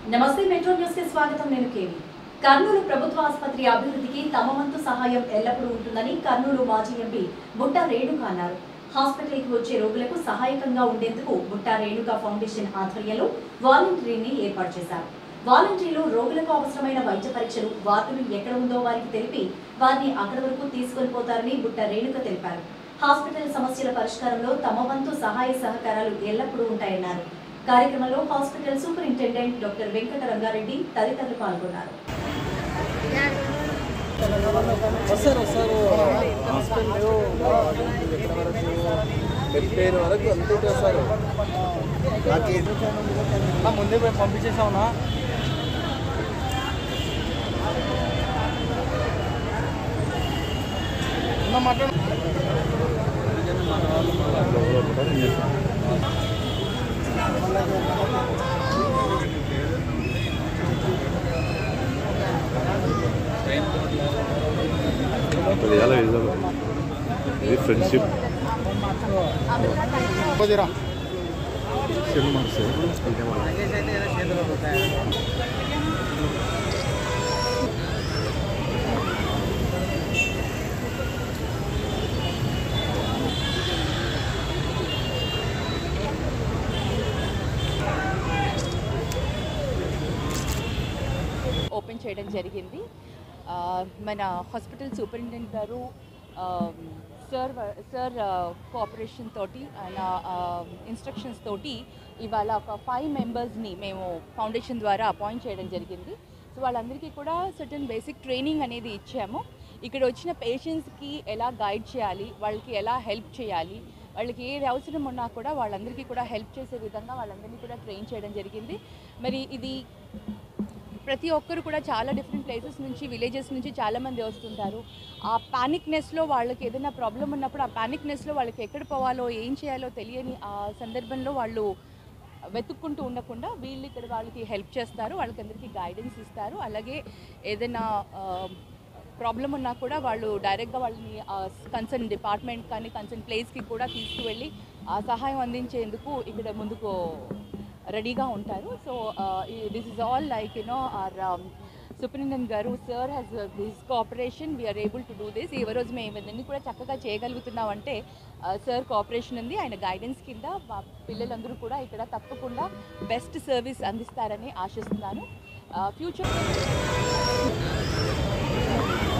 నమస్తే metro news కి స్వాగతం నేను కేవి కర్నూలు ప్రభుత్వ ఆసుపత్రి అభివృద్ధికి తమ వంతు సహాయం ఎల్లప్పుడూ ఉంటుందని కర్నూలు మాజీ ఎంపీ బుట్టా రేణుక అన్నారు హాస్పిటల్కి వచ్చే రోగులకు సహాయకంగా ఉండేందుకు బుట్టా రేణుక ఫౌండేషన్ ఆధ్వర్యంలో వాలంటీర్ని ఏర్పాటు చేశారు వాలంటీర్లు రోగులకు అవసరమైన వైద్య పరీక్షలు వార్డులు ఎక్కడ ఉందో వారికి తెలిపి వారిని అక్కడి వరకు తీసుకొని పోతారని బుట్ట రేణుక తెలిపారు హాస్పిటల్ సమస్యల పరిష్కారంలో తమ వంతు సహాయ సహకారాలు ఎల్లప్పుడూ ఉంటాయన్నారు కార్యక్రమంలో hospital superintendent doctor Venkata Rangareddy తదితరులు పాల్గొన్నారు వస్తారు వస్తారు హాస్పిటల్ డెబ్బై వరకు అంతే చేస్తారు నాకు ముందే పోయి పంపించేసావునా మాట్లాడు పదివేల ఐదు వందలు. ఇది ఫ్రెండ్షిప్ కొద్దిరా సినిమా సార్ ఓపెన్ చేయడం జరిగింది ఆ, మన హాస్పిటల్ సూపరింటెండెంట్ గారు ఆ, సార్ వ- సార్ ఆ, కోఆపరేషన్ తోటి ఆయన ఆ, ఇన్స్ట్రక్షన్స్ తోటి ఇవాళ ఒక ఫైవ్ మెంబర్స్ని మేము ఫౌండేషన్ ద్వారా అపాయింట్ చేయడం జరిగింది సో వాళ్ళందరికీ కూడా సర్టన్ బేసిక్ ట్రైనింగ్ అనేది ఇచ్చాము ఇక్కడ వచ్చిన పేషెంట్స్కి ఎలా గైడ్ చేయాలి వాళ్ళకి ఎలా హెల్ప్ చేయాలి వాళ్ళకి ఏది అవసరం ఉన్నా కూడా వాళ్ళందరికీ కూడా హెల్ప్ చేసే విధంగా వాళ్ళందరినీ కూడా ట్రైన్ చేయడం జరిగింది మరి ఇది ప్రతి ఒక్కరు కూడా చాలా డిఫరెంట్ ప్లేసెస్ నుంచి విలేజెస్ నుంచి చాలామంది వస్తుంటారు ఆ పానిక్నెస్లో వాళ్ళకి ఏదైనా ప్రాబ్లం ఉన్నప్పుడు ఆ పానిక్నెస్లో వాళ్ళకి ఎక్కడ పోవాలో ఏం చేయాలో తెలియని ఆ సందర్భంలో వాళ్ళు వెతుక్కుంటూ ఉండకుండా వీళ్ళు ఇక్కడ వాళ్ళకి హెల్ప్ చేస్తారు వాళ్ళకందరికీ గైడెన్స్ ఇస్తారు అలాగే ఏదైనా ప్రాబ్లం ఉన్నా కూడా వాళ్ళు డైరెక్ట్గా వాళ్ళని కన్సర్న్ డిపార్ట్మెంట్ కానీ కన్సర్న్ ప్లేస్కి కూడా తీసుకువెళ్ళి ఆ సహాయం అందించేందుకు ఇక్కడ ముందుకు రెడీగా ఉంటారు so this is all like you know are superintendent గారు sir has this cooperation we are able to do this ఈ రోజు మేము ఇవన్నీ కూడా చక్కగా చేయగలుగుతున్నామంటే సార్ కోఆపరేషన్ ఉంది ఆయన గైడెన్స్ కింద మా పిల్లలందరూ కూడా ఇక్కడ తప్పకుండా బెస్ట్ సర్వీస్ అందిస్తారని ఆశిస్తున్నాను ఫ్యూచర్